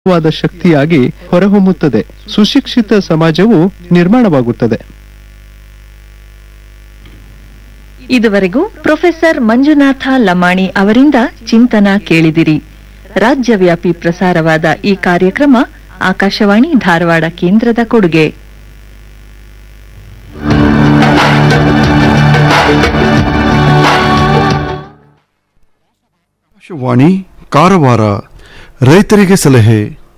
ವಾದ ಶಕ್ತಿಯಾಗಿ ಹೊರಹೊಮ್ಮುತ್ತದೆ ಸುಶಿಕ್ಷಿತ ಸಮಾಜವು ನಿರ್ಮಾಣವಾಗುತ್ತದೆ ಇದುವರೆಗೂ ಪ್ರೊಫೆಸರ್ ಮಂಜುನಾಥ ಲಮಾಣಿ ಅವರಿಂದ ಚಿಂತನ ಕೇಳಿದಿರಿ ರಾಜ್ಯವ್ಯಾಪಿ ಪ್ರಸಾರವಾದ ಈ ಕಾರ್ಯಕ್ರಮ ಆಕಾಶವಾಣಿ ಧಾರವಾಡ ಕೇಂದ್ರದ ಕೊಡುಗೆ ಆಕಾಶವಾಣಿ ಕಾರವಾರ ರೈತರಿಗೆ ಸಲಹೆ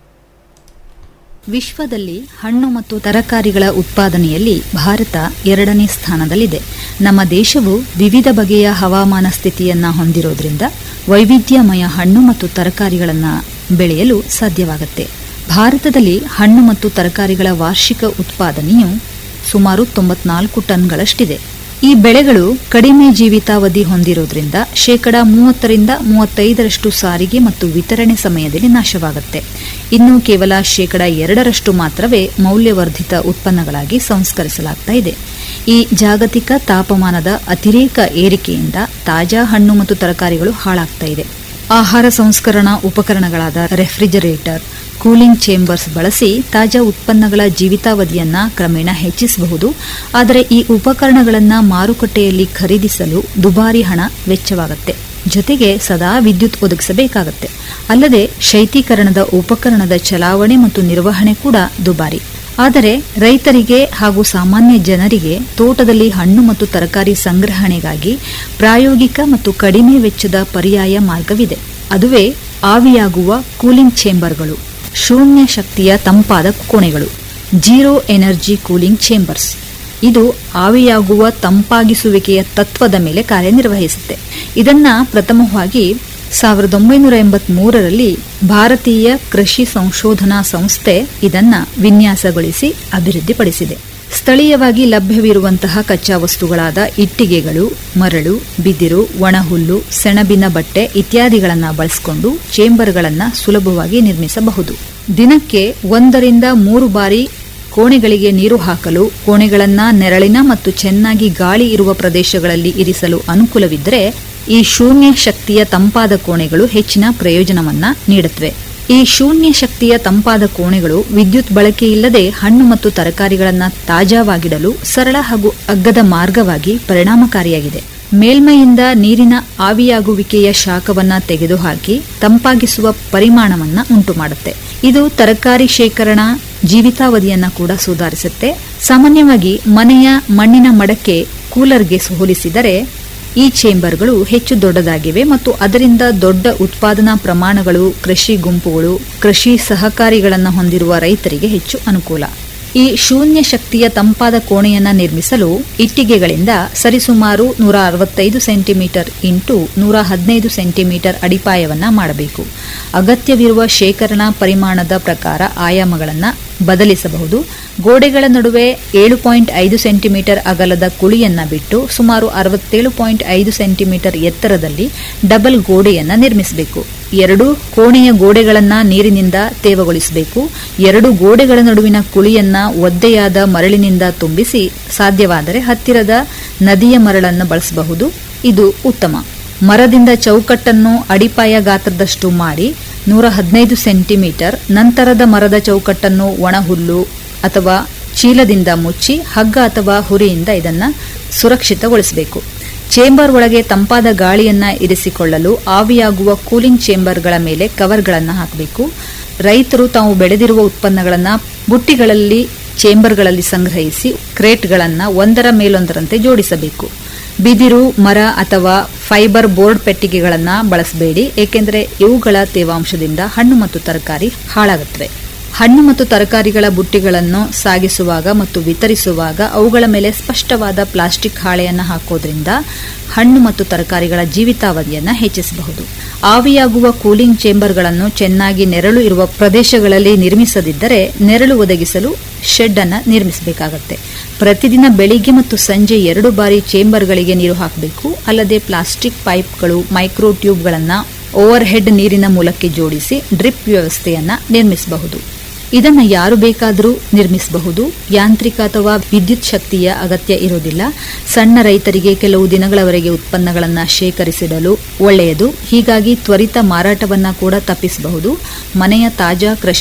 ವಿಶ್ವದಲ್ಲಿ ಹಣ್ಣು ಮತ್ತು ತರಕಾರಿಗಳ ಉತ್ಪಾದನೆಯಲ್ಲಿ ಭಾರತ ಎರಡನೇ ಸ್ಥಾನದಲ್ಲಿದೆ ನಮ್ಮ ದೇಶವು ವಿವಿಧ ಬಗೆಯ ಹವಾಮಾನ ಸ್ಥಿತಿಯನ್ನ ಹೊಂದಿರೋದ್ರಿಂದ ವೈವಿಧ್ಯಮಯ ಹಣ್ಣು ಮತ್ತು ತರಕಾರಿಗಳನ್ನು ಬೆಳೆಯಲು ಸಾಧ್ಯವಾಗುತ್ತೆ ಭಾರತದಲ್ಲಿ ಹಣ್ಣು ಮತ್ತು ತರಕಾರಿಗಳ ವಾರ್ಷಿಕ ಉತ್ಪಾದನೆಯು ಸುಮಾರು ತೊಂಬತ್ನಾಲ್ಕು ಟನ್ಗಳಷ್ಟಿದೆ ಈ ಬೆಳೆಗಳು ಕಡಿಮೆ ಜೀವಿತಾವಧಿ ಹೊಂದಿರೋದ್ರಿಂದ ಶೇಕಡ ಮೂವತ್ತರಿಂದ ಮೂವತ್ತೈದರಷ್ಟು ಸಾರಿಗೆ ಮತ್ತು ವಿತರಣೆ ಸಮಯದಲ್ಲಿ ನಾಶವಾಗುತ್ತೆ ಇನ್ನು ಕೇವಲ ಶೇಕಡ ಎರಡರಷ್ಟು ಮಾತ್ರವೇ ಮೌಲ್ಯವರ್ಧಿತ ಉತ್ಪನ್ನಗಳಾಗಿ ಸಂಸ್ಕರಿಸಲಾಗ್ತಾ ಇದೆ ಈ ಜಾಗತಿಕ ತಾಪಮಾನದ ಅತಿರೇಕ ಏರಿಕೆಯಿಂದ ತಾಜಾ ಹಣ್ಣು ಮತ್ತು ತರಕಾರಿಗಳು ಹಾಳಾಗ್ತಾ ಇದೆ ಆಹಾರ ಸಂಸ್ಕರಣಾ ಉಪಕರಣಗಳಾದ ರೆಫ್ರಿಜರೇಟರ್ ಕೂಲಿಂಗ್ ಚೇಂಬರ್ಸ್ ಬಳಸಿ ತಾಜಾ ಉತ್ಪನ್ನಗಳ ಜೀವಿತಾವಧಿಯನ್ನ ಕ್ರಮೇಣ ಹೆಚ್ಚಿಸಬಹುದು ಆದರೆ ಈ ಉಪಕರಣಗಳನ್ನು ಮಾರುಕಟ್ಟೆಯಲ್ಲಿ ಖರೀದಿಸಲು ದುಬಾರಿ ಹಣ ವೆಚ್ಚವಾಗುತ್ತೆ ಜೊತೆಗೆ ಸದಾ ವಿದ್ಯುತ್ ಒದಗಿಸಬೇಕಾಗತ್ತೆ ಅಲ್ಲದೆ ಶೈತ್ಯೀಕರಣದ ಉಪಕರಣದ ಚಲಾವಣೆ ಮತ್ತು ನಿರ್ವಹಣೆ ಕೂಡ ದುಬಾರಿ ಆದರೆ ರೈತರಿಗೆ ಹಾಗೂ ಸಾಮಾನ್ಯ ಜನರಿಗೆ ತೋಟದಲ್ಲಿ ಹಣ್ಣು ಮತ್ತು ತರಕಾರಿ ಸಂಗ್ರಹಣೆಗಾಗಿ ಪ್ರಾಯೋಗಿಕ ಮತ್ತು ಕಡಿಮೆ ವೆಚ್ಚದ ಪರ್ಯಾಯ ಮಾರ್ಗವಿದೆ ಅದುವೇ ಆವಿಯಾಗುವ ಕೂಲಿಂಗ್ ಚೇಂಬರ್ಗಳು ಶೂನ್ಯ ಶಕ್ತಿಯ ತಂಪಾದ ಕೋಣೆಗಳು ಜೀರೋ ಎನರ್ಜಿ ಕೂಲಿಂಗ್ ಚೇಂಬರ್ಸ್ ಇದು ಆವಿಯಾಗುವ ತಂಪಾಗಿಸುವಿಕೆಯ ತತ್ವದ ಮೇಲೆ ಕಾರ್ಯನಿರ್ವಹಿಸುತ್ತೆ ಇದನ್ನ ಪ್ರಥಮವಾಗಿ ಸಾವಿರದ ಒಂಬೈನೂರ ಎಂಬತ್ಮೂರರಲ್ಲಿ ಭಾರತೀಯ ಕೃಷಿ ಸಂಶೋಧನಾ ಸಂಸ್ಥೆ ಇದನ್ನ ವಿನ್ಯಾಸಗೊಳಿಸಿ ಅಭಿವೃದ್ಧಿಪಡಿಸಿದೆ ಸ್ಥಳೀಯವಾಗಿ ಲಭ್ಯವಿರುವಂತಹ ಕಚ್ಚಾ ವಸ್ತುಗಳಾದ ಇಟ್ಟಿಗೆಗಳು ಮರಳು ಬಿದಿರು ಒಣಹುಲ್ಲು ಸೆಣಬಿನ ಬಟ್ಟೆ ಇತ್ಯಾದಿಗಳನ್ನು ಬಳಸಿಕೊಂಡು ಚೇಂಬರ್ಗಳನ್ನು ಸುಲಭವಾಗಿ ನಿರ್ಮಿಸಬಹುದು ದಿನಕ್ಕೆ ಒಂದರಿಂದ ಮೂರು ಬಾರಿ ಕೋಣೆಗಳಿಗೆ ನೀರು ಹಾಕಲು ಕೋಣೆಗಳನ್ನ ನೆರಳಿನ ಮತ್ತು ಚೆನ್ನಾಗಿ ಗಾಳಿ ಇರುವ ಪ್ರದೇಶಗಳಲ್ಲಿ ಇರಿಸಲು ಅನುಕೂಲವಿದ್ದರೆ ಈ ಶೂನ್ಯ ಶಕ್ತಿಯ ತಂಪಾದ ಕೋಣೆಗಳು ಹೆಚ್ಚಿನ ಪ್ರಯೋಜನವನ್ನ ನೀಡುತ್ತವೆ ಈ ಶೂನ್ಯ ಶಕ್ತಿಯ ತಂಪಾದ ಕೋಣೆಗಳು ವಿದ್ಯುತ್ ಬಳಕೆಯಿಲ್ಲದೆ ಹಣ್ಣು ಮತ್ತು ತರಕಾರಿಗಳನ್ನು ತಾಜಾವಾಗಿಡಲು ಸರಳ ಹಾಗೂ ಅಗ್ಗದ ಮಾರ್ಗವಾಗಿ ಪರಿಣಾಮಕಾರಿಯಾಗಿದೆ ಮೇಲ್ಮೈಯಿಂದ ನೀರಿನ ಆವಿಯಾಗುವಿಕೆಯ ಶಾಖವನ್ನ ತೆಗೆದುಹಾಕಿ ತಂಪಾಗಿಸುವ ಪರಿಮಾಣವನ್ನ ಉಂಟು ಮಾಡುತ್ತೆ ಇದು ತರಕಾರಿ ಶೇಖರಣಾ ಜೀವಿತಾವಧಿಯನ್ನ ಕೂಡ ಸುಧಾರಿಸುತ್ತೆ ಸಾಮಾನ್ಯವಾಗಿ ಮನೆಯ ಮಣ್ಣಿನ ಮಡಕೆ ಕೂಲರ್ಗೆ ಹೋಲಿಸಿದರೆ ಈ ಚೇಂಬರ್ಗಳು ಹೆಚ್ಚು ದೊಡ್ಡದಾಗಿವೆ ಮತ್ತು ಅದರಿಂದ ದೊಡ್ಡ ಉತ್ಪಾದನಾ ಪ್ರಮಾಣಗಳು ಕೃಷಿ ಗುಂಪುಗಳು ಕೃಷಿ ಸಹಕಾರಿಗಳನ್ನು ಹೊಂದಿರುವ ರೈತರಿಗೆ ಹೆಚ್ಚು ಅನುಕೂಲ ಈ ಶೂನ್ಯ ಶಕ್ತಿಯ ತಂಪಾದ ಕೋಣೆಯನ್ನ ನಿರ್ಮಿಸಲು ಇಟ್ಟಿಗೆಗಳಿಂದ ಸರಿಸುಮಾರು ನೂರ ಅರವತ್ತೈದು ಸೆಂಟಿಮೀಟರ್ ಇಂಟು ನೂರ ಹದಿನೈದು ಸೆಂಟಿಮೀಟರ್ ಅಡಿಪಾಯವನ್ನ ಮಾಡಬೇಕು ಅಗತ್ಯವಿರುವ ಶೇಖರಣಾ ಪರಿಮಾಣದ ಪ್ರಕಾರ ಆಯಾಮಗಳನ್ನು ಬದಲಿಸಬಹುದು ಗೋಡೆಗಳ ನಡುವೆ ಏಳು ಪಾಯಿಂಟ್ ಐದು ಸೆಂಟಿಮೀಟರ್ ಅಗಲದ ಕುಳಿಯನ್ನ ಬಿಟ್ಟು ಸುಮಾರು ಅರವತ್ತೇಳು ಪಾಯಿಂಟ್ ಐದು ಸೆಂಟಿಮೀಟರ್ ಎತ್ತರದಲ್ಲಿ ಡಬಲ್ ಗೋಡೆಯನ್ನ ನಿರ್ಮಿಸಬೇಕು ಎರಡು ಕೋಣೆಯ ಗೋಡೆಗಳನ್ನ ನೀರಿನಿಂದ ತೇವಗೊಳಿಸಬೇಕು ಎರಡು ಗೋಡೆಗಳ ನಡುವಿನ ಕುಳಿಯನ್ನ ಒದ್ದೆಯಾದ ಮರಳಿನಿಂದ ತುಂಬಿಸಿ ಸಾಧ್ಯವಾದರೆ ಹತ್ತಿರದ ನದಿಯ ಮರಳನ್ನು ಬಳಸಬಹುದು ಇದು ಉತ್ತಮ ಮರದಿಂದ ಚೌಕಟ್ಟನ್ನು ಅಡಿಪಾಯ ಗಾತ್ರದಷ್ಟು ಮಾಡಿ ನೂರ ಹದಿನೈದು ಸೆಂಟಿಮೀಟರ್ ನಂತರದ ಮರದ ಚೌಕಟ್ಟನ್ನು ಒಣಹುಲ್ಲು ಅಥವಾ ಚೀಲದಿಂದ ಮುಚ್ಚಿ ಹಗ್ಗ ಅಥವಾ ಹುರಿಯಿಂದ ಇದನ್ನು ಸುರಕ್ಷಿತಗೊಳಿಸಬೇಕು ಚೇಂಬರ್ ಒಳಗೆ ತಂಪಾದ ಗಾಳಿಯನ್ನ ಇರಿಸಿಕೊಳ್ಳಲು ಆವಿಯಾಗುವ ಕೂಲಿಂಗ್ ಚೇಂಬರ್ಗಳ ಮೇಲೆ ಕವರ್ಗಳನ್ನು ಹಾಕಬೇಕು ರೈತರು ತಾವು ಬೆಳೆದಿರುವ ಉತ್ಪನ್ನಗಳನ್ನು ಬುಟ್ಟಿಗಳಲ್ಲಿ ಚೇಂಬರ್ಗಳಲ್ಲಿ ಸಂಗ್ರಹಿಸಿ ಕ್ರೇಟ್ಗಳನ್ನು ಒಂದರ ಮೇಲೊಂದರಂತೆ ಜೋಡಿಸಬೇಕು ಬಿದಿರು ಮರ ಅಥವಾ ಫೈಬರ್ ಬೋರ್ಡ್ ಪೆಟ್ಟಿಗೆಗಳನ್ನು ಬಳಸಬೇಡಿ ಏಕೆಂದರೆ ಇವುಗಳ ತೇವಾಂಶದಿಂದ ಹಣ್ಣು ಮತ್ತು ತರಕಾರಿ ಹಾಳಾಗುತ್ತವೆ ಹಣ್ಣು ಮತ್ತು ತರಕಾರಿಗಳ ಬುಟ್ಟಿಗಳನ್ನು ಸಾಗಿಸುವಾಗ ಮತ್ತು ವಿತರಿಸುವಾಗ ಅವುಗಳ ಮೇಲೆ ಸ್ಪಷ್ಟವಾದ ಪ್ಲಾಸ್ಟಿಕ್ ಹಾಳೆಯನ್ನು ಹಾಕೋದ್ರಿಂದ ಹಣ್ಣು ಮತ್ತು ತರಕಾರಿಗಳ ಜೀವಿತಾವಧಿಯನ್ನು ಹೆಚ್ಚಿಸಬಹುದು ಆವಿಯಾಗುವ ಕೂಲಿಂಗ್ ಚೇಂಬರ್ಗಳನ್ನು ಚೆನ್ನಾಗಿ ನೆರಳು ಇರುವ ಪ್ರದೇಶಗಳಲ್ಲಿ ನಿರ್ಮಿಸದಿದ್ದರೆ ನೆರಳು ಒದಗಿಸಲು ಶೆಡ್ ಅನ್ನು ನಿರ್ಮಿಸಬೇಕಾಗುತ್ತೆ ಪ್ರತಿದಿನ ಬೆಳಿಗ್ಗೆ ಮತ್ತು ಸಂಜೆ ಎರಡು ಬಾರಿ ಚೇಂಬರ್ಗಳಿಗೆ ನೀರು ಹಾಕಬೇಕು ಅಲ್ಲದೆ ಪ್ಲಾಸ್ಟಿಕ್ ಪೈಪ್ಗಳು ಮೈಕ್ರೋ ಟ್ಯೂಬ್ಗಳನ್ನು ಓವರ್ ಹೆಡ್ ನೀರಿನ ಮೂಲಕ್ಕೆ ಜೋಡಿಸಿ ಡ್ರಿಪ್ ವ್ಯವಸ್ಥೆಯನ್ನ ನಿರ್ಮಿಸಬಹುದು ಇದನ್ನ ಯಾರು ಬೇಕಾದರೂ ನಿರ್ಮಿಸಬಹುದು ಯಾಂತ್ರಿಕ ಅಥವಾ ವಿದ್ಯುತ್ ಶಕ್ತಿಯ ಅಗತ್ಯ ಇರೋದಿಲ್ಲ ಸಣ್ಣ ರೈತರಿಗೆ ಕೆಲವು ದಿನಗಳವರೆಗೆ ಉತ್ಪನ್ನಗಳನ್ನು ಶೇಖರಿಸಿಡಲು ಒಳ್ಳೆಯದು ಹೀಗಾಗಿ ತ್ವರಿತ ಮಾರಾಟವನ್ನ ಕೂಡ ತಪ್ಪಿಸಬಹುದು ಮನೆಯ ತಾಜಾ ಕೃಷಿ